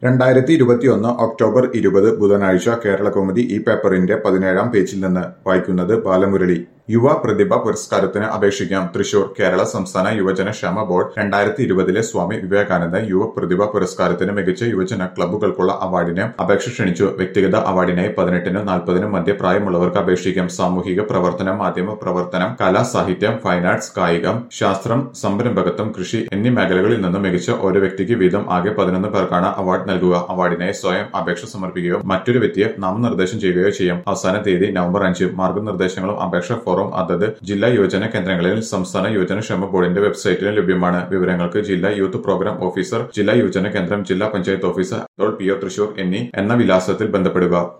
രണ്ടായിരത്തി ഇരുപത്തിയൊന്ന് ഒക്ടോബർ ഇരുപത് ബുധനാഴ്ച കേരളകൗമുദി ഈ പേപ്പറിന്റെ പതിനേഴാം പേജിൽ നിന്ന് വായിക്കുന്നത് ബാലമുരളി യുവ പ്രതിഭ പുരസ്കാരത്തിന് അപേക്ഷിക്കാം തൃശൂർ കേരള സംസ്ഥാന യുവജന ക്ഷേമ ബോർഡ് രണ്ടായിരത്തി ഇരുപതിലെ സ്വാമി വിവേകാനന്ദ യുവ പ്രതിഭ പുരസ്കാരത്തിന് മികച്ച യുവജന ക്ലബ്ബുകൾക്കുള്ള അവാർഡിന് അപേക്ഷ ക്ഷണിച്ചു വ്യക്തിഗത അവാർഡിനായി പതിനെട്ടിനും നാൽപ്പതിനും മധ്യ പ്രായമുള്ളവർക്ക് അപേക്ഷിക്കാം സാമൂഹിക പ്രവർത്തനം മാധ്യമ പ്രവർത്തനം കല സാഹിത്യം ഫൈൻ ആർട്സ് കായികം ശാസ്ത്രം സംരംഭകത്വം കൃഷി എന്നീ മേഖലകളിൽ നിന്ന് മികച്ച ഓരോ വ്യക്തിക്ക് വീതം ആകെ പതിനൊന്ന് പേർക്കാണ് അവാർഡ് നൽകുക അവാർഡിനായി സ്വയം അപേക്ഷ സമർപ്പിക്കുകയോ മറ്റൊരു വ്യക്തിയെ നാമനിർദ്ദേശം ചെയ്യുകയോ ചെയ്യും അവസാന തീയതി നവംബർ അഞ്ച് മാർഗനിർദ്ദേശങ്ങളും അപേക്ഷ ഫോറം അതത് ജില്ലാ യുവജന കേന്ദ്രങ്ങളിൽ സംസ്ഥാന യുവജന ക്ഷേമ ബോർഡിന്റെ വെബ്സൈറ്റിലും ലഭ്യമാണ് വിവരങ്ങൾക്ക് ജില്ലാ യൂത്ത് പ്രോഗ്രാം ഓഫീസർ ജില്ലാ യുവജന കേന്ദ്രം ജില്ലാ പഞ്ചായത്ത് ഓഫീസർ ഡോൾ പി ഒ തൃശൂർ എന്നീ എന്ന വിലാസത്തിൽ ബന്ധപ്പെടുക